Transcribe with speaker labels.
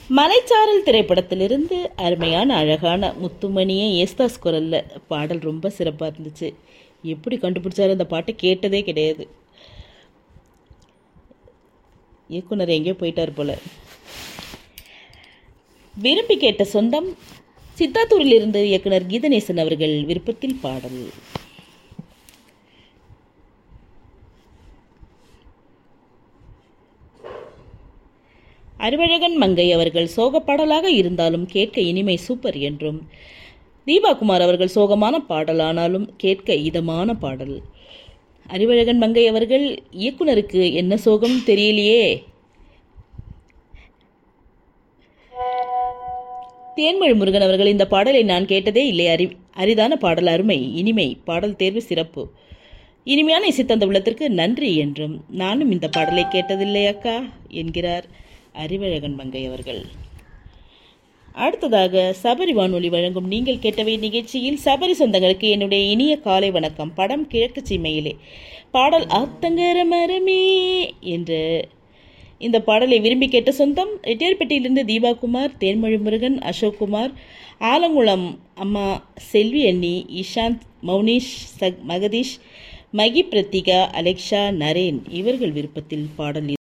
Speaker 1: மலைச்சாரல் திரைப்படத்திலிருந்து அருமையான அழகான முத்துமணிய ஏஸ்தாஸ் குரல்ல பாடல் ரொம்ப சிறப்பாக இருந்துச்சு எப்படி கண்டுபிடிச்சாரு அந்த பாட்டை கேட்டதே கிடையாது இயக்குனர் எங்கேயோ போயிட்டார் போல விரும்பி கேட்ட சொந்தம் சித்தாத்தூரில் இருந்து இயக்குனர் கீதநேசன் அவர்கள் விருப்பத்தில் பாடல் அறிவழகன் மங்கை அவர்கள் சோகப்பாடலாக இருந்தாலும் கேட்க இனிமை சூப்பர் என்றும் தீபாகுமார் அவர்கள் சோகமான பாடலானாலும் கேட்க இதமான பாடல் அறிவழகன் மங்கை அவர்கள் இயக்குனருக்கு என்ன சோகம் தெரியலையே தேன்மொழி முருகன் அவர்கள் இந்த பாடலை நான் கேட்டதே இல்லை அறி அரிதான பாடல் அருமை இனிமை பாடல் தேர்வு சிறப்பு இனிமையான இசைத்தந்த உள்ளத்திற்கு நன்றி என்றும் நானும் இந்த பாடலை கேட்டதில்லை அக்கா என்கிறார் அறிவழகன் மங்கை அவர்கள் அடுத்ததாக சபரி வானொலி வழங்கும் நீங்கள் கேட்டவை நிகழ்ச்சியில் சபரி சொந்தங்களுக்கு என்னுடைய இனிய காலை வணக்கம் படம் கிழக்கு சீமையிலே பாடல் ஆத்தங்கர மரமே என்ற இந்த பாடலை விரும்பி கேட்ட சொந்தம் ரெட்டியார்பேட்டையிலிருந்து தீபாகுமார் தேன்மொழி முருகன் அசோக்குமார் ஆலங்குளம் அம்மா செல்வி அண்ணி இஷாந்த் மௌனீஷ் சக் மகதீஷ் மகி பிரத்திகா அலெக்ஷா நரேன் இவர்கள் விருப்பத்தில் பாடல்